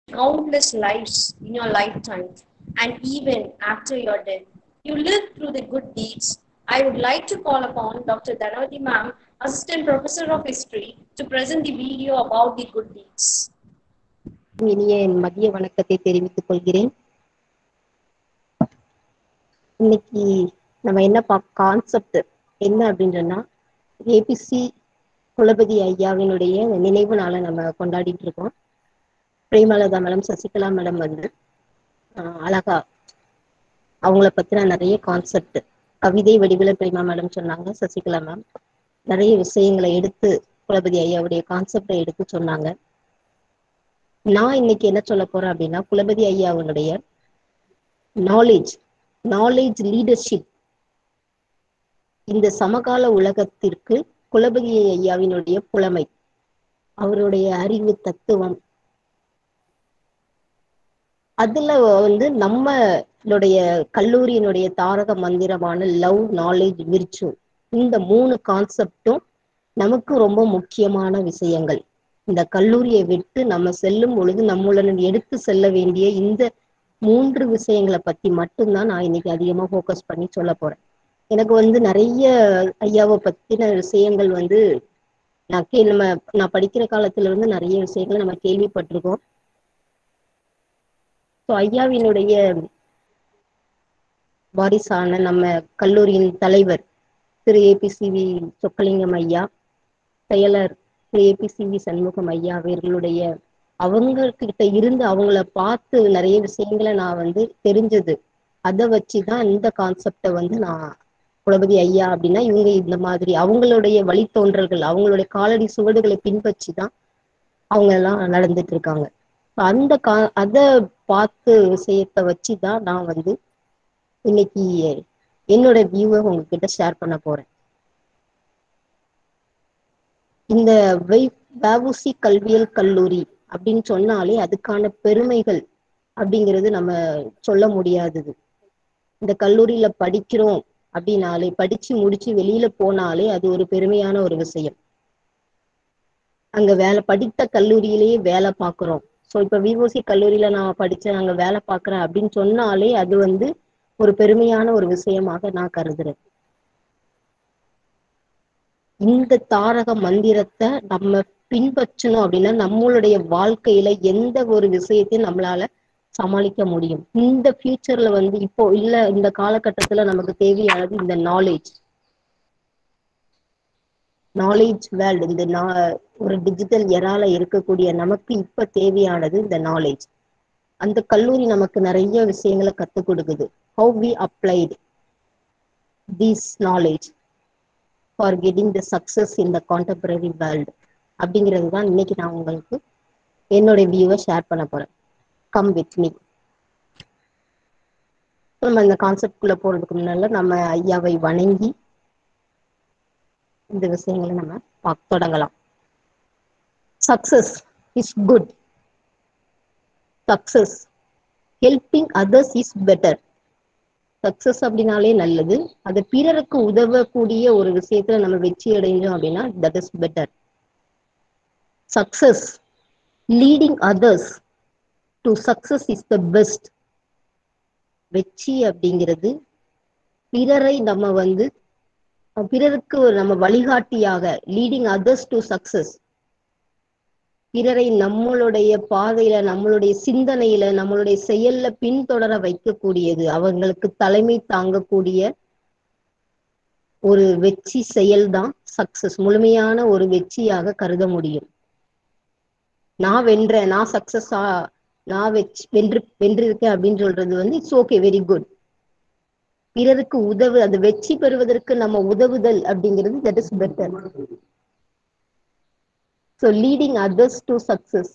countless lives in your lifetime and even after your death. You lived through the good deeds. I would like to call upon Dr. Dhanavati Ma'am, Assistant Professor of History, to present the video about the good deeds. இனிய என் மதிய வணக்கத்தை தெரிவித்துக் கொள்கிறேன் இன்னைக்கு நம்ம என்ன பா concept என்ன அப்படின்னு சொன்னா ஏபிசி குலபதி ஐயாவினுடைய நினைவு நாளை நம்ம கொண்டாடிட்டு இருக்கோம் பிரேமலதா மேடம் சசிகலா மேடம் வந்து ஆஹ் அழகா அவங்கள பத்தின நிறைய கான்செப்ட் கவிதை வடிவில பிரேமா மேடம் சொன்னாங்க சசிகலா மேம் நிறைய விஷயங்களை எடுத்து குலபதி ஐயாவுடைய கான்செப்டை எடுத்து சொன்னாங்க நான் இன்னைக்கு என்ன சொல்ல போறேன் அப்படின்னா குலபதி ஐயாவுடைய நாலேஜ் நாலேஜ் லீடர்ஷிப் இந்த சமகால உலகத்திற்கு குலபதி ஐயாவினுடைய புலமை அவருடைய அறிவு தத்துவம் அதுல வந்து நம்மளுடைய கல்லூரியினுடைய தாரக மந்திரமான லவ் நாலேஜ் விர்ச்சு இந்த மூணு கான்செப்டும் நமக்கு ரொம்ப முக்கியமான விஷயங்கள் இந்த கல்லூரியை விட்டு நம்ம செல்லும் பொழுது நம்மளுடன் எடுத்து செல்ல வேண்டிய இந்த மூன்று விஷயங்களை பத்தி மட்டும்தான் நான் இன்னைக்கு அதிகமா ஃபோக்கஸ் பண்ணி சொல்ல போறேன் எனக்கு வந்து நிறைய ஐயாவை பத்தின விஷயங்கள் வந்து நான் கே நம்ம நான் படிக்கிற காலத்துல இருந்து நிறைய விஷயங்களை நம்ம கேள்விப்பட்டிருக்கோம் ஸோ ஐயாவினுடைய வாரிசான நம்ம கல்லூரியின் தலைவர் திரு ஏபிசிவி சொக்கலிங்கம் ஐயா செயலர் திரு ஏபிசிவி சண்முகம் ஐயா அவர்களுடைய அவங்க கிட்ட இருந்து அவங்கள பார்த்து நிறைய விஷயங்களை நான் வந்து தெரிஞ்சது அதை வச்சுதான் இந்த கான்செப்டை வந்து நான் குலபதி ஐயா அப்படின்னா இவங்க இந்த மாதிரி அவங்களுடைய வழித்தோன்றல்கள் அவங்களுடைய காலடி சுவடுகளை பின்பற்றி தான் அவங்க எல்லாம் நடந்துட்டு இருக்காங்க அந்த கா அதை பார்த்து விஷயத்தை வச்சு தான் நான் வந்து இன்னைக்கு என்னோட வியூவை உங்ககிட்ட ஷேர் பண்ண போறேன் இந்த வை வஉசி கல்வியல் கல்லூரி அப்படின்னு சொன்னாலே அதுக்கான பெருமைகள் அப்படிங்கிறது நம்ம சொல்ல முடியாதது இந்த கல்லூரியில படிக்கிறோம் அப்படின்னாலே படிச்சு முடிச்சு வெளியில போனாலே அது ஒரு பெருமையான ஒரு விஷயம் அங்க வேலை படித்த கல்லூரியிலேயே வேலை பார்க்குறோம் ஸோ இப்போ விஓசி கல்லூரியில நான் படிச்சேன் அங்க வேலை பார்க்குறேன் அப்படின்னு சொன்னாலே அது வந்து ஒரு பெருமையான ஒரு விஷயமாக நான் கருதுறேன் இந்த தாரக மந்திரத்தை நம்ம பின்பற்றணும் அப்படின்னா நம்மளுடைய வாழ்க்கையில எந்த ஒரு விஷயத்தையும் நம்மளால சமாளிக்க முடியும் இந்த ஃபியூச்சர்ல வந்து இப்போ இல்ல இந்த காலகட்டத்துல நமக்கு தேவையானது இந்த நாலேஜ் நாலேஜ் வேர்ல்டு இந்த ஒரு டிஜிட்டல் எரால இருக்கக்கூடிய நமக்கு இப்ப தேவையானது இந்த நாலேஜ் அந்த கல்லூரி நமக்கு நிறைய விஷயங்களை கத்துக் கொடுக்குது how we applied these knowledge for getting the success in the contemporary world அப்படிங்கிறது தான் இன்னைக்கு நான் உங்களுக்கு என்னோட வியூவை ஷேர் பண்ண போறேன் கம் வித் மீ நம்ம இந்த கான்செப்ட்குள்ள போறதுக்கு முன்னால நம்ம ஐயாவை வணங்கி இந்த விஷயங்களை நம்ம பார்க்க தொடங்கலாம் success is good success helping others is better success அப்படின்னாலே நல்லது அது பிறருக்கு உதவக்கூடிய ஒரு விஷயத்துல நம்ம வெற்றி அடைஞ்சோம் அப்படின்னா that is better success leading others to success is the best வெற்றி அப்படிங்கிறது பிறரை நம்ம வந்து பிறருக்கு நம்ம வழிகாட்டியாக லீடிங் அதர்ஸ் டு சக்சஸ் பிறரை நம்மளுடைய பாதையில நம்மளுடைய சிந்தனையில நம்மளுடைய செயல்ல பின்தொடர வைக்கக்கூடியது அவங்களுக்கு தலைமை தாங்கக்கூடிய ஒரு வெற்றி செயல்தான் சக்சஸ் முழுமையான ஒரு வெற்றியாக கருத முடியும் நான் வென்றேன் நான் சக்சஸா நான் வெற்றி வென்று வென்றிருக்கேன் அப்படின்னு சொல்றது வந்து இட்ஸ் ஓகே வெரி குட் பிறருக்கு உதவு அது வெற்றி பெறுவதற்கு நம்ம உதவுதல் அப்படிங்கிறது that is better so leading others to success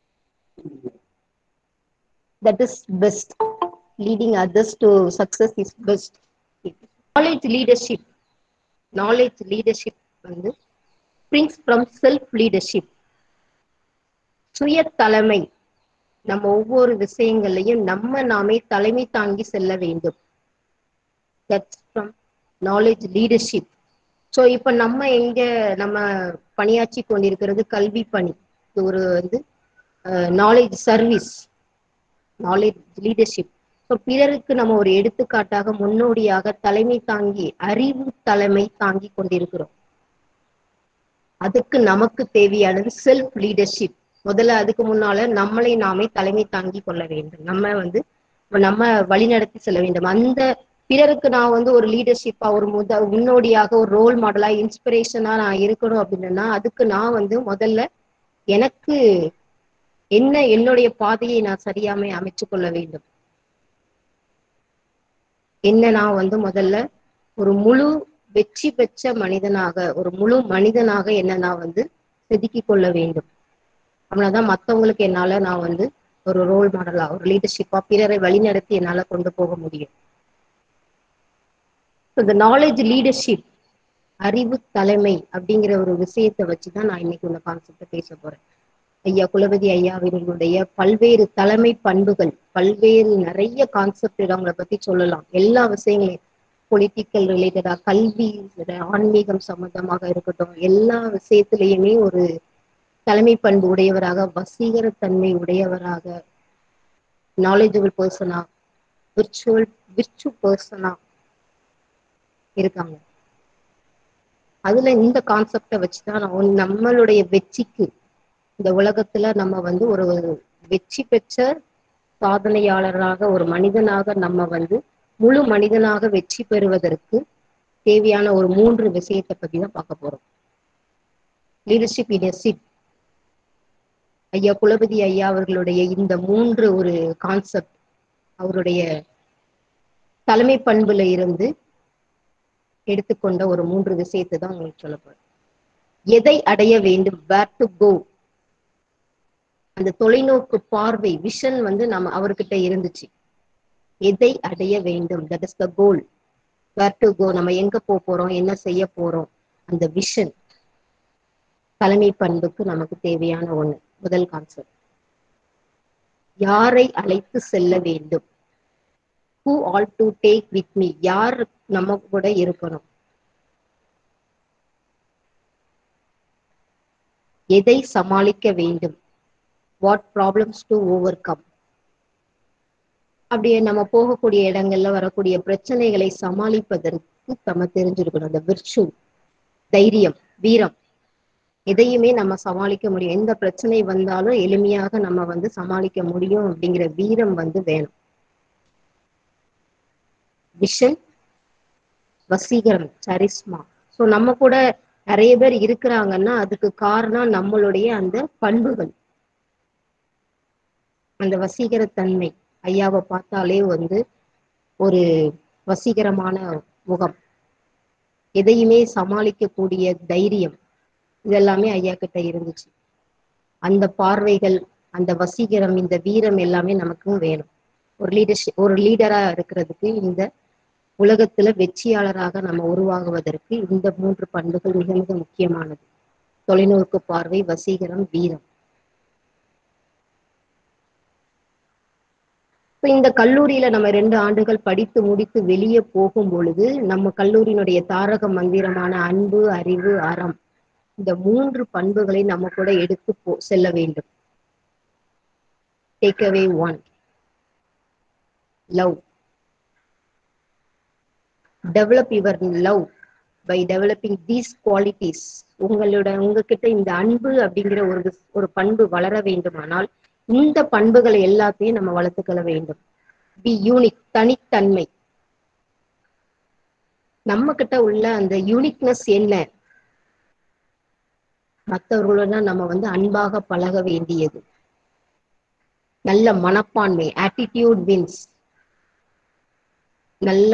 that is best leading others to success is best knowledge leadership knowledge leadership வந்து ஸ்ப்ரிங்ஸ் ஃப்ரம் செல்ஃப் லீடர்ஷிப் சுய தலைமை நம்ம ஒவ்வொரு விஷயங்களையும் நம்ம நாமே தலைமை தாங்கி செல்ல வேண்டும் that's from knowledge leadership so இப்போ நம்ம எங்க நம்ம பணியாற்றி கொண்டிருக்கிறது கல்வி பணி இது ஒரு வந்து knowledge service knowledge leadership so பிறருக்கு நம்ம ஒரு எடுத்துக்காட்டாக முன்னோடியாக தலைமை தாங்கி அறிவு தலைமை தாங்கி கொண்டிருக்கிறோம் அதுக்கு நமக்கு தேவையானது செல்ஃப் லீடர்ஷிப் முதல்ல அதுக்கு முன்னால நம்மளை நாமே தலைமை தாங்கி கொள்ள வேண்டும் நம்ம வந்து நம்ம வழிநடத்தி செல்ல வேண்டும் அந்த பிறருக்கு நான் வந்து ஒரு லீடர்ஷிப்பா ஒரு முத முன்னோடியாக ஒரு ரோல் மாடலா இன்ஸ்பிரேஷனா நான் இருக்கணும் அப்படின்னா அதுக்கு நான் வந்து முதல்ல எனக்கு என்ன என்னுடைய பாதையை நான் சரியாம அமைச்சு கொள்ள வேண்டும் என்ன நான் வந்து முதல்ல ஒரு முழு வெற்றி பெற்ற மனிதனாக ஒரு முழு மனிதனாக என்ன நான் வந்து செதுக்கி கொள்ள வேண்டும் அப்படின்னாதான் மத்தவங்களுக்கு என்னால நான் வந்து ஒரு ரோல் மாடலா ஒரு லீடர்ஷிப்பா பிறரை வழிநடத்தி என்னால கொண்டு போக முடியும் இந்த நாலேஜ் லீடர்ஷிப் அறிவு தலைமை அப்படிங்கிற ஒரு விஷயத்தை வச்சுதான் நான் இன்னைக்கு உள்ள கான்செப்ட பேச போறேன் ஐயா குலபதி ஐயா அவர்களுடைய பல்வேறு தலைமை பண்புகள் பல்வேறு நிறைய கான்செப்ட் அவங்கள பத்தி சொல்லலாம் எல்லா விஷயங்களையும் பொலிட்டிக்கல் ரிலேட்டடா கல்வி ஆன்மீகம் சம்பந்தமாக இருக்கட்டும் எல்லா விஷயத்திலையுமே ஒரு தலைமை பண்பு உடையவராக வசீகரத்தன்மை உடையவராக நாலேஜபிள் பர்சனா விர்ச்சுவல் விர்ச்சு பர்சனா இருக்காங்க அதுல இந்த கான்செப்டை வச்சுதான் நான் நம்மளுடைய வெற்றிக்கு இந்த உலகத்துல நம்ம வந்து ஒரு வெற்றி பெற்ற சாதனையாளராக ஒரு மனிதனாக நம்ம வந்து முழு மனிதனாக வெற்றி பெறுவதற்கு தேவையான ஒரு மூன்று விஷயத்தை பத்தி தான் பார்க்க போறோம் லீடர்ஷிப் இன் சிட் ஐயா குலபதி ஐயா அவர்களுடைய இந்த மூன்று ஒரு கான்செப்ட் அவருடைய தலைமை பண்புல இருந்து எடுத்துக்கொண்ட ஒரு மூன்று விஷயத்தை தான் உங்களுக்கு சொல்ல போறேன் எதை அடைய வேண்டும் வேர் டு கோ அந்த தொலைநோக்கு பார்வை விஷன் வந்து நம்ம அவர்கிட்ட இருந்துச்சு எதை அடைய வேண்டும் that is the goal where to go நம்ம எங்க போக போறோம் என்ன செய்ய போறோம் அந்த விஷன் தலைமை பண்புக்கு நமக்கு தேவையான ஒண்ணு முதல் கான்செப்ட் யாரை அழைத்து செல்ல வேண்டும் who all to take with me யார் நம்ம கூட இருக்கணும் எதை சமாளிக்க வேண்டும் what problems to overcome அப்படியே நம்ம போகக்கூடிய இடங்கள்ல வரக்கூடிய பிரச்சனைகளை சமாளிப்பதற்கு நம்ம தெரிஞ்சிருக்கணும் அந்த விர்ச்சு தைரியம் வீரம் எதையுமே நம்ம சமாளிக்க முடியும் எந்த பிரச்சனை வந்தாலும் எளிமையாக நம்ம வந்து சமாளிக்க முடியும் அப்படிங்கிற வீரம் வந்து வேணும் விஷன் வசீகரம் சரிஸ்மா ஸோ நம்ம கூட நிறைய பேர் இருக்கிறாங்கன்னா அதுக்கு காரணம் நம்மளுடைய அந்த பண்புகள் அந்த வசீகரத்தன்மை ஐயாவை பார்த்தாலே வந்து ஒரு வசீகரமான முகம் எதையுமே சமாளிக்கக்கூடிய தைரியம் இதெல்லாமே ஐயா கிட்ட இருந்துச்சு அந்த பார்வைகள் அந்த வசீகரம் இந்த வீரம் எல்லாமே நமக்கும் வேணும் ஒரு லீடர்ஷிப் ஒரு லீடரா இருக்கிறதுக்கு இந்த உலகத்துல வெற்றியாளராக நம்ம உருவாகுவதற்கு இந்த மூன்று பண்புகள் மிக மிக முக்கியமானது தொலைநோக்கு பார்வை வசீகரம் வீரம் இப்ப இந்த கல்லூரியில நம்ம ரெண்டு ஆண்டுகள் படித்து முடித்து வெளியே போகும் பொழுது நம்ம கல்லூரியினுடைய தாரக மந்திரமான அன்பு அறிவு அறம் இந்த மூன்று பண்புகளை நம்ம கூட எடுத்து போ செல்ல வேண்டும் take away one love develop your love by developing these qualities உங்களோட உங்ககிட்ட இந்த அன்பு அப்படிங்கிற ஒரு ஒரு பண்பு வளர வேண்டுமானால் இந்த பண்புகளை எல்லாத்தையும் நம்ம வளர்த்துக்கொள்ள வேண்டும் பி யூனிக் தனித்தன்மை நம்ம கிட்ட உள்ள அந்த யூனிக்னஸ் என்ன மற்றவர்களுடன் நம்ம வந்து அன்பாக பழக வேண்டியது நல்ல மனப்பான்மை ஆட்டிடியூட் வின்ஸ் நல்ல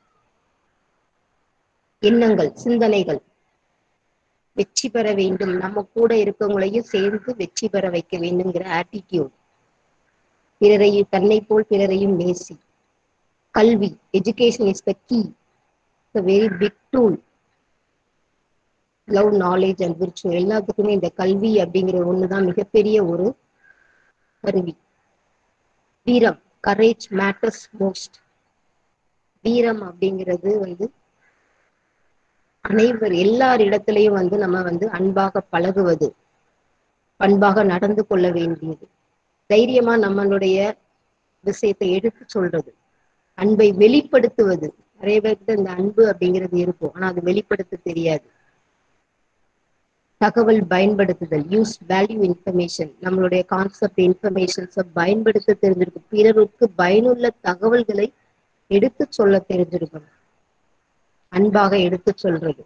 எண்ணங்கள் சிந்தனைகள் வெற்றி பெற வேண்டும் நம்ம கூட இருக்கவங்களையும் சேர்ந்து வெற்றி பெற வைக்க வேண்டுங்கிற ஆட்டிடியூட் பிறரையும் தன்னை போல் பிறரையும் நேசி கல்வி education is the key very big tool love knowledge and virtue எல்லாத்துக்குமே இந்த கல்வி அப்படிங்கிற ஒண்ணுதான் மிகப்பெரிய ஒரு கருவி வீரம் கரேஜ் மேட்டர்ஸ் மோஸ்ட் வீரம் அப்படிங்கிறது வந்து அனைவர் எல்லார் இடத்துலையும் வந்து நம்ம வந்து அன்பாக பழகுவது பண்பாக நடந்து கொள்ள வேண்டியது தைரியமா நம்மளுடைய விஷயத்தை எடுத்து சொல்றது அன்பை வெளிப்படுத்துவது நிறைய பேருக்கு இந்த அன்பு அப்படிங்கிறது இருக்கும் ஆனா அது வெளிப்படுத்த தெரியாது தகவல் பயன்படுத்துதல் யூஸ் வேல்யூ இன்ஃபர்மேஷன் நம்மளுடைய கான்செப்ட் இன்ஃபர்மேஷன்ஸை பயன்படுத்த தெரிஞ்சிருக்கும் பிறருக்கு பயனுள்ள தகவல்களை எடுத்து சொல்ல தெரிஞ்சிருக்கணும் அன்பாக எடுத்து சொல்றது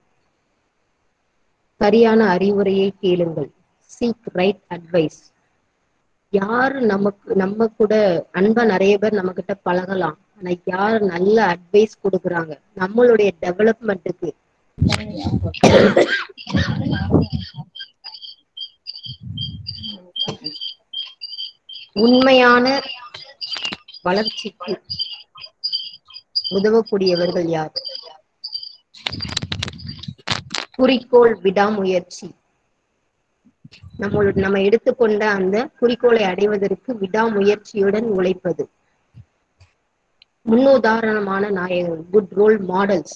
சரியான அறிவுரையை கேளுங்கள் சீக் ரைட் அட்வைஸ் யாரு நமக்கு நம்ம கூட அன்பா நிறைய பேர் நம்ம கிட்ட பழகலாம் ஆனா யார் நல்ல அட்வைஸ் கொடுக்குறாங்க நம்மளுடைய டெவலப்மெண்ட்டுக்கு உண்மையான வளர்ச்சிக்கு உதவக்கூடியவர்கள் யார் குறிக்கோள் விடாமுயற்சி நம்மளோட நம்ம எடுத்துக்கொண்ட அந்த குறிக்கோளை அடைவதற்கு விடாமுயற்சியுடன் உழைப்பது முன்னுதாரணமான நாயகர்கள் good role models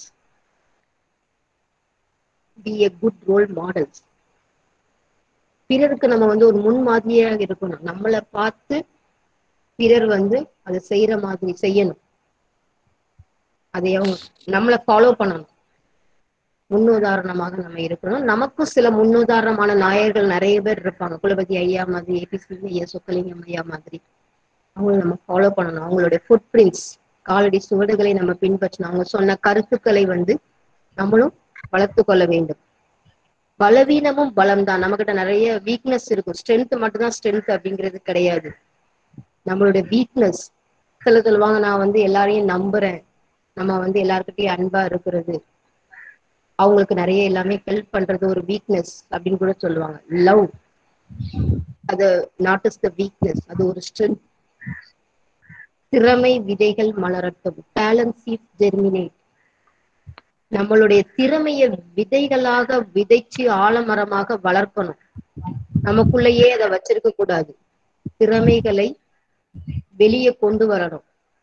be a good role models பிறருக்கு நம்ம வந்து ஒரு முன்மாதிரியாக இருக்கணும் நம்மளை பார்த்து பிறர் வந்து அதை செய்யற மாதிரி செய்யணும் அதை அவங்க நம்மளை ஃபாலோ பண்ணணும் முன்னுதாரணமாக நம்ம இருக்கணும் நமக்கும் சில முன்னுதாரணமான நாயர்கள் நிறைய பேர் இருப்பாங்க குலபதி ஐயா மாதிரி ஏபிசி ஐயா சொக்கலிங்கம் ஐயா மாதிரி அவங்கள நம்ம ஃபாலோ பண்ணணும் அவங்களுடைய ஃபுட் பிரிண்ட்ஸ் காலடி சுவடுகளை நம்ம பின்பற்றணும் அவங்க சொன்ன கருத்துக்களை வந்து நம்மளும் வளர்த்து கொள்ள வேண்டும் பலவீனமும் பலம் தான் நம்மகிட்ட நிறைய வீக்னஸ் இருக்கும் ஸ்ட்ரென்த் மட்டும்தான் ஸ்ட்ரென்த் அப்படிங்கிறது கிடையாது நம்மளுடைய வீக்னஸ் சில சொல்லுவாங்க நான் வந்து எல்லாரையும் நம்புறேன் நம்ம வந்து எல்லாருக்கிட்டையும் அன்பா இருக்கிறது அவங்களுக்கு நிறைய எல்லாமே ஹெல்ப் பண்றது ஒரு வீக்னஸ் அப்படின்னு கூட சொல்லுவாங்க லவ் அது நாட் இஸ் த வீக்னஸ் அது ஒரு ஸ்ட்ரென்த் திறமை விதைகள் மலரட்டும் டேலண்ட் சீட் ஜெர்மினேட் நம்மளுடைய திறமைய விதைகளாக விதைச்சு ஆலமரமாக வளர்க்கணும் நமக்குள்ளேயே அதை வச்சிருக்க கூடாது திறமைகளை வெளியே கொண்டு வரணும்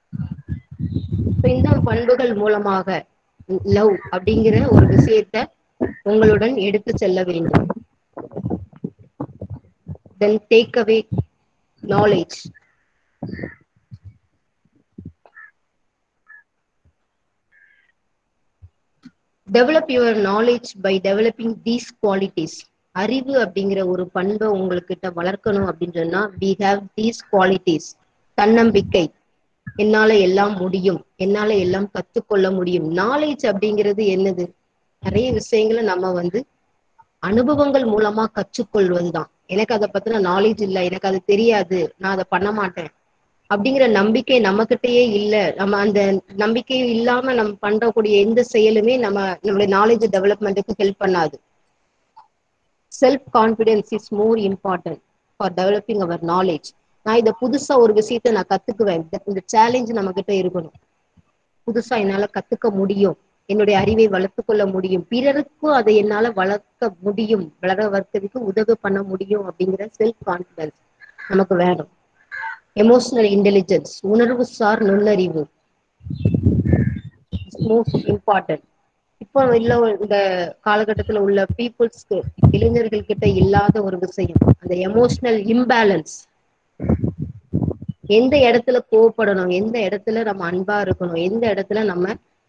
இந்த பண்புகள் மூலமாக லவ் அப்படிங்கிற ஒரு விஷயத்த உங்களுடன் எடுத்து செல்ல வேண்டும் then take away knowledge develop your knowledge by developing these qualities அறிவு அப்படிங்கிற ஒரு பண்பை உங்ககிட்ட வளர்க்கணும் அப்படின்னு சொன்னா வி ஹாவ் தீஸ் குவாலிட்டிஸ் தன்னம்பிக்கை என்னால எல்லாம் முடியும் என்னால எல்லாம் கத்துக்கொள்ள முடியும் நாலேஜ் அப்படிங்கிறது என்னது நிறைய விஷயங்களை நம்ம வந்து அனுபவங்கள் மூலமா கற்றுக்கொள்வதுதான் எனக்கு அதை பத்தின நாலேஜ் இல்லை எனக்கு அது தெரியாது நான் அதை பண்ண மாட்டேன் அப்படிங்கிற நம்பிக்கை நம்மகிட்டயே இல்ல நம்ம அந்த நம்பிக்கை இல்லாம நம்ம பண்றக்கூடிய எந்த செயலுமே நம்ம நம்மளுடைய நாலேஜ் டெவலப்மெண்ட்டுக்கு ஹெல்ப் பண்ணாது self confidence is more important for developing our knowledge நான் இதை புதுசா ஒரு விஷயத்த நான் கத்துக்குவேன் இந்த சேலஞ்ச் நம்ம கிட்ட இருக்கணும் புதுசா என்னால கத்துக்க முடியும் என்னுடைய அறிவை வளர்த்து கொள்ள முடியும் பிறருக்கும் அதை என்னால வளர்க்க முடியும் வளர வளர்க்கறதுக்கு உதவி பண்ண முடியும் அப்படிங்கிற செல்ஃப் கான்பிடன்ஸ் நமக்கு வேணும் எமோஷனல் இன்டெலிஜென்ஸ் உணர்வு சார் நுண்ணறிவு மோஸ்ட் இம்பார்ட்டன்ட் இப்போ இல்ல இந்த காலகட்டத்துல உள்ள பீப்புள்ஸ்க்கு இளைஞர்கள் கிட்ட இல்லாத ஒரு விஷயம் அந்த எமோஷனல் இம்பேலன்ஸ் எந்த இடத்துல கோவப்படணும் எந்த இடத்துல நம்ம அன்பா இருக்கணும் எந்த இடத்துல நம்ம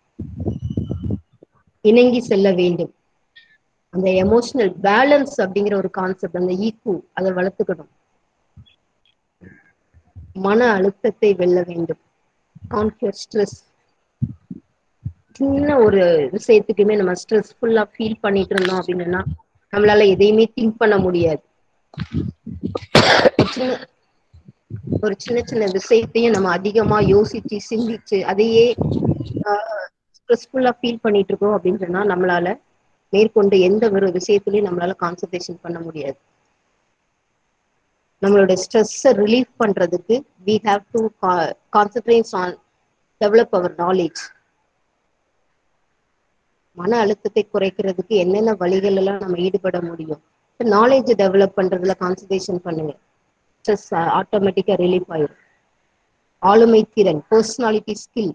இணங்கி செல்ல வேண்டும் அந்த எமோஷனல் பேலன்ஸ் அப்படிங்கிற ஒரு கான்செப்ட் அந்த ஈக்கு அதை வளர்த்துக்கணும் மன அழுத்தத்தை வெல்ல வேண்டும் கான்கியர் ஸ்ட்ரெஸ் சின்ன ஒரு விஷயத்துக்குமே நம்ம ஸ்ட்ரெஸ்ஃபுல்லா ஃபீல் பண்ணிட்டு இருந்தோம் அப்படின்னா நம்மளால எதையுமே திங்க் பண்ண முடியாது சின்ன ஒரு சின்ன சின்ன விஷயத்தையும் நம்ம அதிகமா யோசிச்சு சிந்திச்சு அதையே ஸ்ட்ரெஸ்ஃபுல்லா ஃபீல் பண்ணிட்டு இருக்கோம் அப்படின்னு சொன்னா நம்மளால மேற்கொண்டு எந்த ஒரு விஷயத்திலையும் நம்மளால கான்சன்ட்ரேஷன் பண்ண முடியாது நம்மளோட ஸ்ட்ரெஸ்ஸை ரிலீஃப் பண்றதுக்கு we have to concentrate on develop our knowledge மன அழுத்தத்தை குறைக்கிறதுக்கு என்னென்ன வழிகள் எல்லாம் நம்ம ஈடுபட முடியும் நாலேஜ் டெவலப் பண்றதுல கான்சன்ட்ரேஷன் பண்ணுங்க ஸ்ட்ரெஸ் ஆட்டோமேட்டிக்கா ரிலீஃப் ஆயிடும் ஆளுமை திறன் பர்சனாலிட்டி ஸ்கில்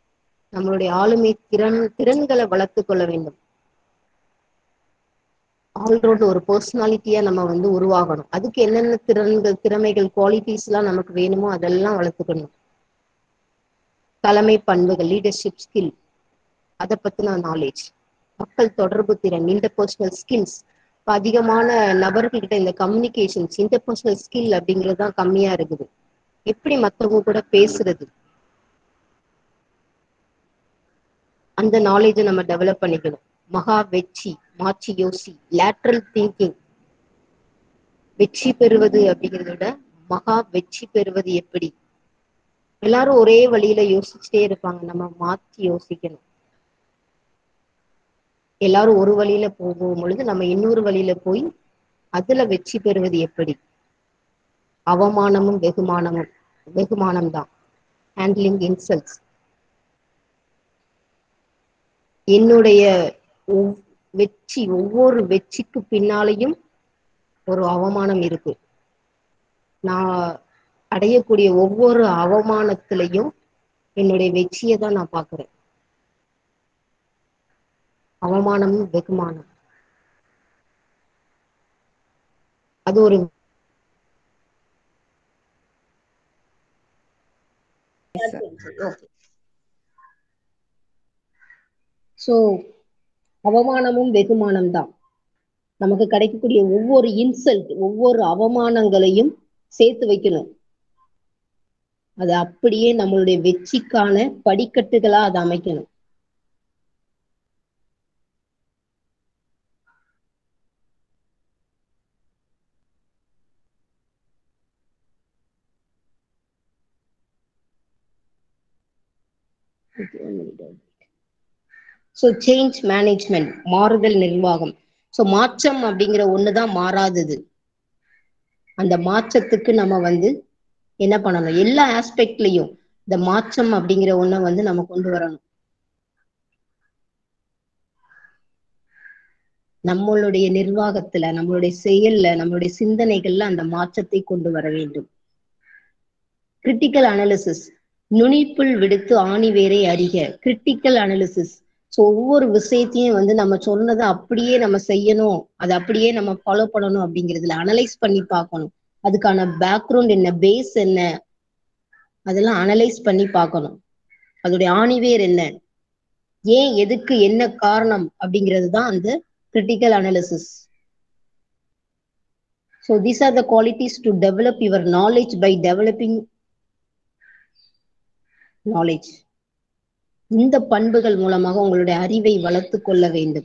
நம்மளுடைய ஆளுமை திறன் திறன்களை வளர்த்து கொள்ள வேண்டும் ஆல்ரவுண்ட் ஒரு பர்சனாலிட்டியா நம்ம வந்து உருவாகணும் அதுக்கு என்னென்ன திறன்கள் திறமைகள் குவாலிட்டிஸ் எல்லாம் நமக்கு வேணுமோ அதெல்லாம் வளர்த்துக்கணும் தலைமை பண்புகள் லீடர்ஷிப் ஸ்கில் அதை பத்தின நாலேஜ் மக்கள் தொடர்பு திறன் இன்டர்பர்சனல் ஸ்கில்ஸ் இப்போ அதிகமான நபர்கள்கிட்ட இந்த கம்யூனிகேஷன்ஸ் இன்டர்பர்சனல் ஸ்கில் அப்படிங்கிறது தான் கம்மியா இருக்குது எப்படி மற்றவங்க கூட பேசுறது அந்த நாலேஜை நம்ம டெவலப் பண்ணிக்கணும் மகா வெற்றி மாற்றி யோசி லேட்ரல் திங்கிங் வெற்றி பெறுவது அப்படிங்கிறத விட மகா வெற்றி பெறுவது எப்படி எல்லாரும் ஒரே வழியில யோசிச்சுட்டே இருப்பாங்க நம்ம மாத்தி யோசிக்கணும் எல்லாரும் ஒரு வழியில போகும் பொழுது நம்ம இன்னொரு வழியில போய் அதுல வெற்றி பெறுவது எப்படி அவமானமும் வெகுமானமும் வெகுமானம் தான் ஹேண்ட்லிங் இன்சல்ட்ஸ் என்னுடைய ஒவ்- வெற்றி ஒவ்வொரு வெற்றிக்கு பின்னாலையும் ஒரு அவமானம் இருக்கு நான் அடையக்கூடிய ஒவ்வொரு அவமானத்திலையும் என்னுடைய வெற்றியை தான் நான் பார்க்கிறேன் அவமானமும் வெகுமானம் அது ஒரு ஸோ அவமானமும் வெகுமானம் தான் நமக்கு கிடைக்கக்கூடிய ஒவ்வொரு இன்சல்ட் ஒவ்வொரு அவமானங்களையும் சேர்த்து வைக்கணும் அது அப்படியே நம்மளுடைய வெற்றிக்கான படிக்கட்டுகளா அதை அமைக்கணும் ஸோ சேஞ்ச் மேனேஜ்மெண்ட் மாறுதல் நிர்வாகம் ஸோ மாற்றம் அப்படிங்கிற ஒண்ணுதான் மாறாதது அந்த மாற்றத்துக்கு நம்ம வந்து என்ன பண்ணணும் எல்லா ஆஸ்பெக்ட்லயும் இந்த மாற்றம் அப்படிங்கிற ஒண்ணை வந்து நம்ம கொண்டு வரணும் நம்மளுடைய நிர்வாகத்துல நம்மளுடைய செயல்ல நம்மளுடைய சிந்தனைகள்ல அந்த மாற்றத்தை கொண்டு வர வேண்டும் கிரிட்டிக்கல் அனாலிசிஸ் நுனிப்புள் விடுத்து ஆணி வேரை அறிக கிரிட்டிக்கல் அனாலிசிஸ் ஸோ ஒவ்வொரு விஷயத்தையும் வந்து நம்ம சொன்னதை அப்படியே நம்ம செய்யணும் அதை அப்படியே நம்ம ஃபாலோ பண்ணணும் அப்படிங்கிறதுல அனலைஸ் பண்ணி பார்க்கணும் அதுக்கான பேக்ரவுண்ட் என்ன பேஸ் என்ன அதெல்லாம் அனலைஸ் பண்ணி பார்க்கணும் அதோடைய ஆணிவேர் என்ன ஏன் எதுக்கு என்ன காரணம் அப்படிங்கிறது தான் அந்த critical analysis so these are the qualities to develop your knowledge by developing knowledge இந்த பண்புகள் மூலமாக உங்களுடைய அறிவை வளர்த்து கொள்ள வேண்டும்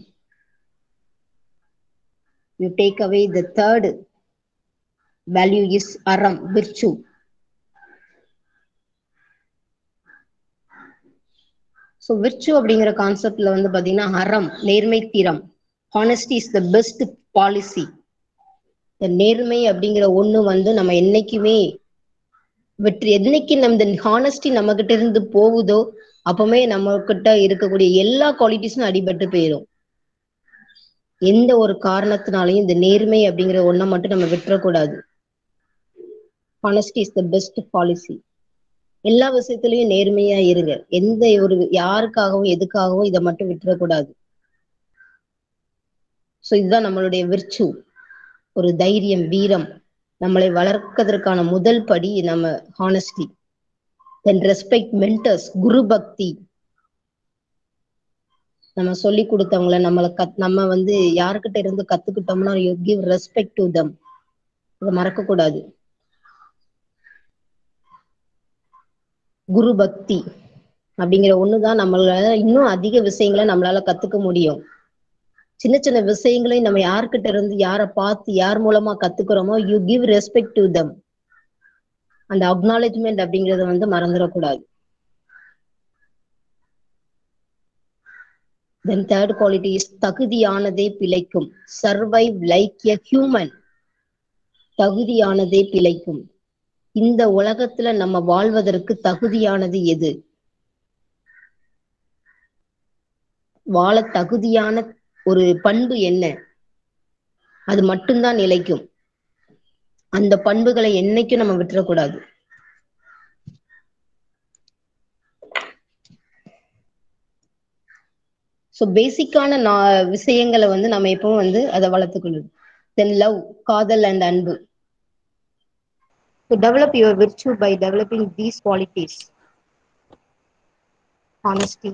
you take away the third value is அறம் விர்ச்சு ஸோ விர்ச்சு அப்படிங்கிற கான்செப்ட்ல வந்து பாத்தீங்கன்னா அறம் நேர்மை தீரம் honesty is the best policy இந்த நேர்மை அப்படிங்கிற ஒண்ணு வந்து நம்ம என்னைக்குமே வெற்றி என்னைக்கு நம்ம இந்த ஹானஸ்டி நம்ம கிட்ட இருந்து போகுதோ அப்பவுமே நம்ம கிட்ட இருக்கக்கூடிய எல்லா குவாலிட்டிஸும் அடிபட்டு போயிடும் எந்த ஒரு காரணத்தினாலையும் இந்த நேர்மை அப்படிங்கிற ஒண்ணை மட்டும் நம்ம விட்டுறக்கூடாது honesty is the best policy எல்லா விஷயத்திலயும் நேர்மையா இருங்க எந்த ஒரு யாருக்காகவும் எதுக்காகவும் இதை மட்டும் விட்டுறக்கூடாது ஸோ இதுதான் நம்மளுடைய விர்ச்சு ஒரு தைரியம் வீரம் நம்மளை வளர்க்கதற்கான முதல் படி நம்ம ஹானஸ்டி தென் ரெஸ்பெக்ட் மென்டர்ஸ் குரு பக்தி நம்ம சொல்லி கொடுத்தவங்கள நம்மளை கத் நம்ம வந்து யாருக்கிட்ட இருந்து கத்துக்கிட்டோம்னா you give respect to them இதை மறக்க கூடாது குரு பக்தி அப்படிங்கிற ஒண்ணுதான் நம்மளால இன்னும் அதிக விஷயங்களை நம்மளால கத்துக்க முடியும் சின்ன சின்ன விஷயங்களையும் நம்ம யார்கிட்ட இருந்து யாரை பார்த்து யார் மூலமா கத்துக்கிறோமோ you give respect to them அந்த அக்னாலேஜ்மெண்ட் அப்படிங்கறத வந்து மறந்துடக்கூடாது தென் தேர்ட் குவாலிட்டி இஸ் தகுதியானதே பிழைக்கும் சர்வைவ் லைக் எ ஹியூமன் தகுதியானதே பிழைக்கும் இந்த உலகத்துல நம்ம வாழ்வதற்கு தகுதியானது எது வாழ தகுதியான ஒரு பண்பு என்ன அது மட்டும்தான் நிலைக்கும் அந்த பண்புகளை என்னைக்கும் நம்ம விட்டுறக்கூடாது ஸோ பேசிக்கான நா- விஷயங்களை வந்து நம்ம எப்பவும் வந்து அதை வளர்த்துக்கணும் தென் லவ் காதல் அண்ட் அன்பு to develop your virtue by developing these qualities honesty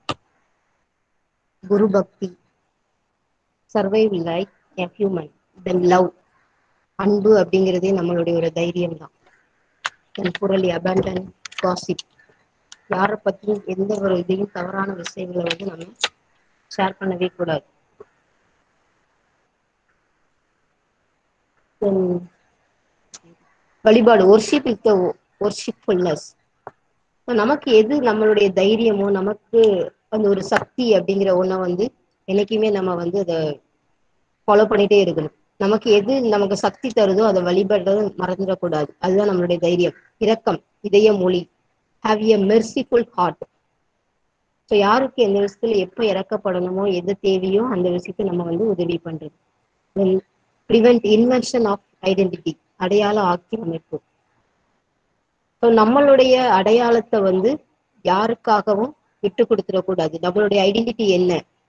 குரு பக்தி survive like a human then love அன்பு அப்படிங்கிறதே நம்மளுடைய ஒரு தைரியம் தான் தென் புரளி அபண்டன் காசிப் யாரை பற்றியும் எந்த ஒரு இதையும் தவறான விஷயங்களை வந்து நம்ம ஷேர் பண்ணவே கூடாது Then, வழிபாடு ஒர்ஷிப் இஸ் த ஒர்ஷிப்ஃபுல்னஸ் நமக்கு எது நம்மளுடைய தைரியமோ நமக்கு அந்த ஒரு சக்தி அப்படிங்கிற ஒண்ண வந்து என்னைக்குமே நம்ம வந்து அதை ஃபாலோ பண்ணிட்டே இருக்கணும் நமக்கு எது நமக்கு சக்தி தருதோ அதை வழிபடுறது மறந்துடக்கூடாது அதுதான் நம்மளுடைய தைரியம் இரக்கம் இதய மொழி have a merciful heart so யாருக்கு எந்த விஷயத்துல எப்போ இறக்கப்படணுமோ எது தேவையோ அந்த விஷயத்தை நம்ம வந்து உதவி பண்றது ப்ரிவென்ட் இன்வென்ஷன் ஆஃப் ஐடென்டிட்டி அடையாள ஆக்கி அமைப்பு ஸோ நம்மளுடைய அடையாளத்தை வந்து யாருக்காகவும் விட்டு கொடுத்துடக்கூடாது நம்மளுடைய ஐடென்டிட்டி என்ன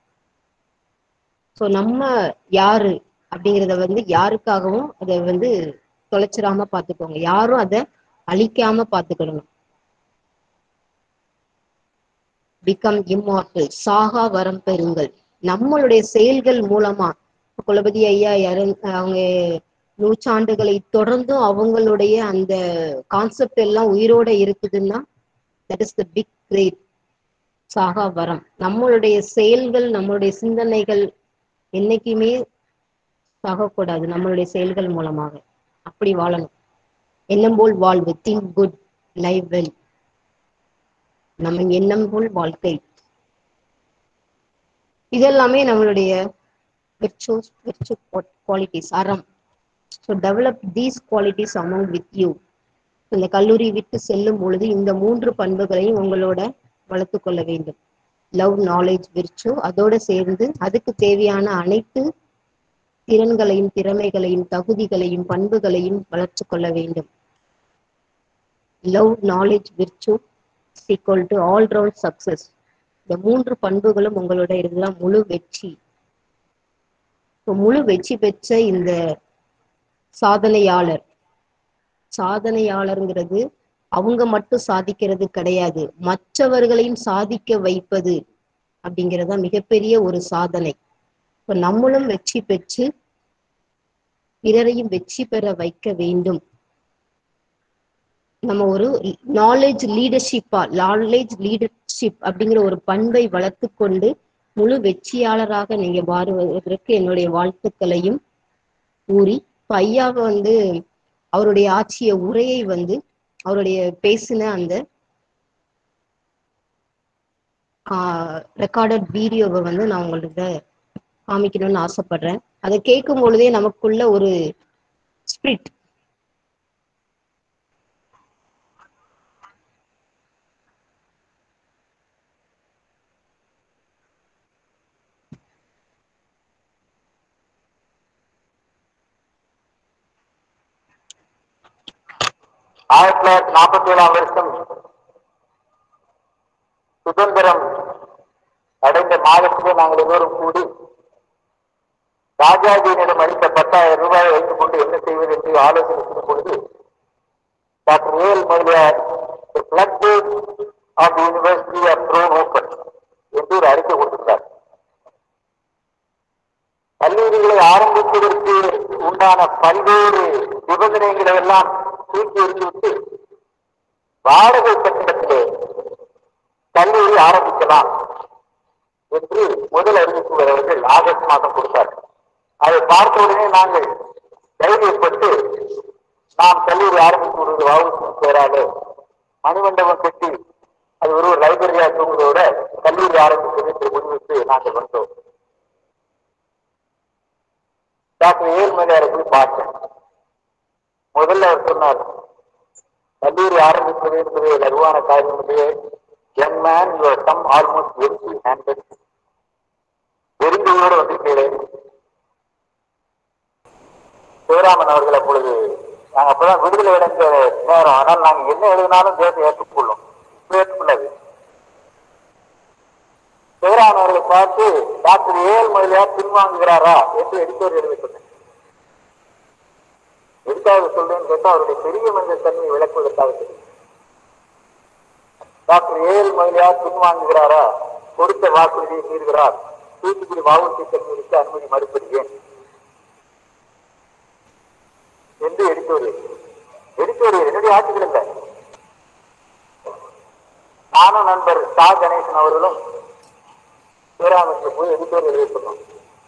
ஸோ நம்ம யாரு அப்படிங்கிறத வந்து யாருக்காகவும் அதை வந்து தொலைச்சிடாம பார்த்துக்கோங்க யாரும் அதை அழிக்காம பார்த்துக்கிடணும் பிகம் இம்மார்டல் சாகா வரம் பெறுங்கள் நம்மளுடைய செயல்கள் மூலமா குலபதி ஐயா இறந் அவங்க நூற்றாண்டுகளை தொடர்ந்தும் அவங்களுடைய அந்த கான்செப்ட் எல்லாம் உயிரோட இருக்குதுன்னா that is the big great சாகா வரம் நம்மளுடைய செயல்கள் நம்மளுடைய சிந்தனைகள் என்னைக்குமே சாகக்கூடாது நம்மளுடைய செயல்கள் மூலமாக அப்படி வாழணும் எண்ணம் போல் வாழ்வு திங்க் குட் லைவ் வெல் நம்ம எண்ணம் போல் வாழ்க்கை இதெல்லாமே நம்மளுடைய விர்ச்சுவஸ் விர்ச்சு குவாலிட்டிஸ் அறம் so develop these qualities among with you இந்த கல்லூரி விட்டு செல்லும் பொழுது இந்த மூன்று பண்புகளையும் உங்களோட வளர்த்து கொள்ள வேண்டும் லவ் நாலேஜ் விர்ச்சு அதோட சேர்ந்து அதுக்கு தேவையான அனைத்து திறன்களையும் திறமைகளையும் தகுதிகளையும் பண்புகளையும் வளர்த்து கொள்ள வேண்டும் love knowledge virtue equal to all round success இந்த மூன்று பண்புகளும் உங்களோட இருந்தால் முழு வெற்றி இப்போ முழு வெற்றி பெற்ற இந்த சாதனையாளர் சாதனையாளருங்கிறது அவங்க மட்டும் சாதிக்கிறது கிடையாது மற்றவர்களையும் சாதிக்க வைப்பது அப்படிங்கிறது தான் மிகப்பெரிய ஒரு சாதனை இப்போ நம்மளும் வெற்றி பெற்று பிறரையும் வெற்றி பெற வைக்க வேண்டும் நம்ம ஒரு நாலேஜ் லீடர்ஷிப்பா நாலேஜ் லீடர்ஷிப் அப்படிங்கிற ஒரு பண்பை வளர்த்து கொண்டு முழு வெற்றியாளராக நீங்க மாறுவதற்கு என்னுடைய வாழ்த்துக்களையும் கூறி இப்ப ஐயாவை வந்து அவருடைய ஆட்சிய உரையை வந்து அவருடைய பேசின அந்த ரெக்கார்டட் வீடியோவை வந்து நான் உங்கள்கிட்ட காமிக்கணும்னு ஆசைப்படுறேன் அதை கேட்கும் பொழுதே நமக்குள்ள ஒரு ஸ்பிரிட் ஆயிரத்தி தொள்ளாயிரத்தி நாற்பத்தி ஏழாம் வருஷம் சுதந்திரம் அடைந்த மாதத்திலே நாங்கள் எல்லோரும் கூடி ராஜாஜியினிடம் அளித்த பத்தாயிரம் ரூபாயை வைத்துக் கொண்டு என்ன செய்வது என்று ஆலோசனை செய்யும் பொழுது doctor A L Mudaliar blood of university of throne open என்று ஒரு அறிக்கை கொடுத்திருந்தார் கல்லூரிகளை ஆரம்பிப்பதற்கு உண்டான பல்வேறு நிபந்தனைகளை எல்லாம் தூக்கி எறிந்துவிட்டு வாடகை கட்டிடத்திலே கல்லூரி ஆரம்பிக்கலாம் என்று முதல் அறிவிப்பு அவர்கள் ஆகஸ்ட் மாதம் கொடுத்தார் அதை பார்த்த உடனே நாங்கள் தைரியப்பட்டு நாம் கல்லூரி ஆரம்பித்து விடுவது வகுப்பு சேராது மணிமண்டபம் கட்டி அது ஒரு ஒரு லைப்ரரியா தூங்குவதோட கல்லூரி ஆரம்பிப்பது என்று முடிவுக்கு நாங்கள் வந்தோம் டாக்டர் ஏழ்மலையாரை போய் பார்த்தேன் முதல்ல அவர் சொன்னார் கல்லூரி ஆரம்பிப்பது என்பது லகுவான காரியம் இல்லையே young man your come almost empty handed வெறுங்கையோடு வந்திருக்கிறேன் சிவராமன் அவர்கள் அப்பொழுது நாங்க அப்பதான் விடுதலை அடைந்த நேரம் ஆனால் நாங்க என்ன எழுதினாலும் தேசம் ஏற்றுக்கொள்ளும் ஏற்றுக்கொள்ளது பேரான் அவர்களை பார்த்து டாக்டர் ஏஎல் முதலியார் பின்வாங்குகிறாரா என்று எடிட்டோர் எழுதி சொன்னேன் எதுக்காக சொல்றேன்னு கேட்டா அவருடைய பெரிய மனித தன்மையை விளக்குவதற்காக தெரியும் டாக்டர் ஏஎல் முதலியார் பின்வாங்குகிறாரா கொடுத்த வாக்குறுதியை மீறுகிறார் தூத்துக்குடி மாவட்ட கல்லூரிக்கு அனுமதி மறுப்படுகிறேன் என்று எடிட்டோரியல் எடிட்டோரியல் என்னுடைய ஆட்சிகள் இல்லை நானும் நண்பர் சா கணேசன் அவர்களும் பேராமற்ற போய் எடிட்டோரியல் எழுதி சொன்னோம்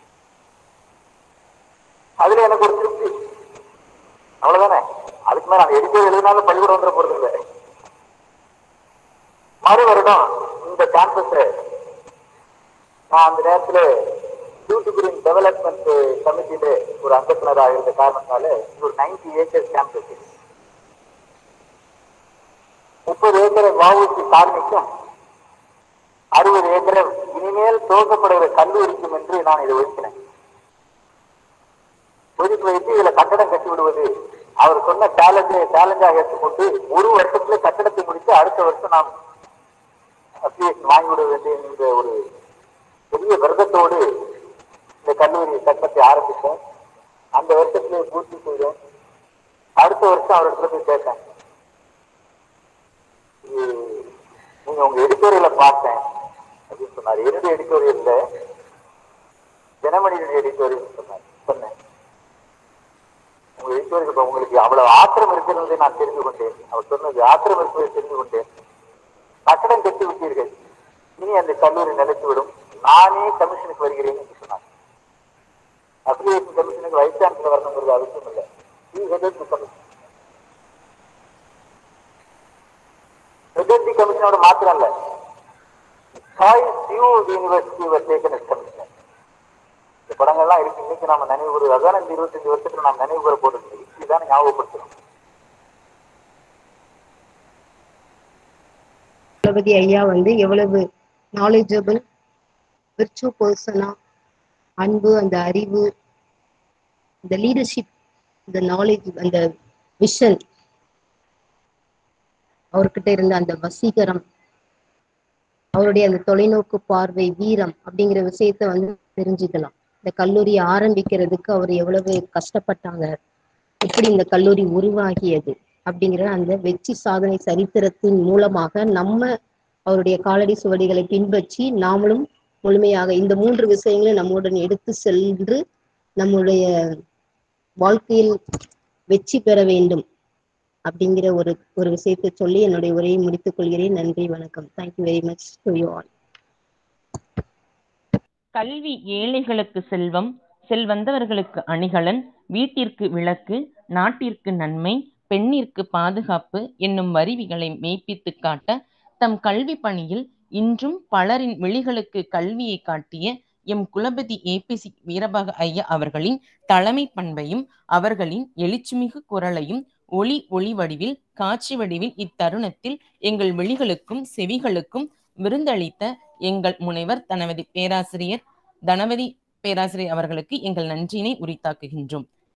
அதுல எனக்கு ஒரு திருப்தி அவ்வளவுதானே அதுக்கு மேல அந்த எடிட்டோரியல் எழுதினாலும் பள்ளிக்கூடம் வந்துட போறது இல்லை மறு வருடம் இந்த கேம்பஸ் நான் அந்த நேரத்துல தூத்துக்குடி டெவலப்மெண்ட் கமிட்டியில ஒரு அங்கத்தினராக இருந்த காரணத்தினால இது ஒரு நைன்டி ஏக்கர் கேம்பஸ் முப்பது ஏக்கரை வாவுசி காலனிக்கும் அறுபது ஏக்கரை இனிமேல் துவக்கப்படுகிற கல்லூரிக்கும் என்று நான் இதை ஒதுக்கினேன் ஒதுக்கி வைத்து இதுல கட்டடம் கட்டி விடுவது அவர் சொன்ன சேலஞ்சை சேலஞ்சாக ஏற்றுக்கொண்டு ஒரு வருஷத்துல கட்டடத்தை முடித்து அடுத்த வருஷம் நாம் அப்ளிகேஷன் வாங்கிவிட வேண்டிய என்ற ஒரு பெரிய விரதத்தோடு இந்த கல்லூரி கட்டத்தை ஆரம்பித்தோம் அந்த வருஷத்திலே பூர்த்தி செய்தேன் அடுத்த வருஷம் அவர்கிட்ட போய் கேட்டேன் இது நீங்க உங்க எடிட்டோரியல பார்த்தேன் அப்படின்னு சொன்னார் என்னுடைய எடிட்டோரியல்ல தினமணியுடைய எடிட்டோரியல் சொன்னார் சொன்னேன் உங்க எடிட்டோரியல் இப்ப உங்களுக்கு அவ்வளவு ஆத்திரம் இருக்கிறதை நான் தெரிந்து கொண்டேன் அவர் சொன்னது ஆத்திரம் இருப்பதை தெரிந்து கொண்டேன் கட்டடம் கட்டி விட்டீர்கள் இனி அந்த கல்லூரி நிலைத்துவிடும் நானே கமிஷனுக்கு வருகிறேன் என்று சொன்னார் அப்ளிகேஷன் கமிஷனுக்கு வைஸ் சான்சலர் வரணுங்கிறது அவசியம் இல்லை He headed the commission. Headed the commissionoட மாத்திரம் இல்ல choice few university were taken as commissioner. இந்த படங்கள்லாம் இருக்கு இன்னைக்கு நாம நினைவு கூறு அதான் இந்த இருபத்தஞ்சு வருஷத்துல நாம் நினைவு கூற போட்டு இதுதான் ஞாபகப்படுத்தணும் தளபதி ஐயா வந்து எவ்வளவு நாலேஜபிள் விர்ச்சு பர்சனா அன்பு அந்த அறிவு இந்த லீடர்ஷிப் இந்த நாலேஜ் அந்த விஷன் அவர்கிட்ட இருந்த அந்த வசீகரம் அவருடைய அந்த தொலைநோக்கு பார்வை வீரம் அப்படிங்கிற விஷயத்த வந்து தெரிஞ்சுக்கலாம் இந்த கல்லூரியை ஆரம்பிக்கிறதுக்கு அவர் எவ்வளவு கஷ்டப்பட்டாங்க எப்படி இந்த கல்லூரி உருவாகியது அப்படிங்கிற அந்த வெற்றி சாதனை சரித்திரத்தின் மூலமாக நம்ம அவருடைய காலடி சுவடிகளை பின்பற்றி நாமளும் முழுமையாக இந்த மூன்று விஷயங்களை நம்முடன் எடுத்து சென்று நம்முடைய வாழ்க்கையில் வெற்றி பெற வேண்டும் அப்படிங்கிற ஒரு ஒரு விஷயத்தை சொல்லி என்னுடைய உரையை முடித்துக் கொள்கிறேன் நன்றி வணக்கம் thank you very much to you all கல்வி ஏழைகளுக்கு செல்வம் செல்வந்தவர்களுக்கு அணிகலன் வீட்டிற்கு விளக்கு நாட்டிற்கு நன்மை பெண்ணிற்கு பாதுகாப்பு என்னும் வரிவிகளை மெய்ப்பித்து காட்ட தம் கல்வி பணியில் இன்றும் பலரின் விழிகளுக்கு கல்வியை காட்டிய எம் குலபதி ஏபிசி வீரபாக ஐயா அவர்களின் தலைமை பண்பையும் அவர்களின் எழுச்சிமிகு குரலையும் ஒளி ஒளி வடிவில் காட்சி வடிவில் இத்தருணத்தில் எங்கள் விழிகளுக்கும் செவிகளுக்கும் விருந்தளித்த எங்கள் முனைவர் தனவதி பேராசிரியர் தனவதி பேராசிரியர் அவர்களுக்கு எங்கள் நன்றியினை உரித்தாக்குகின்றோம்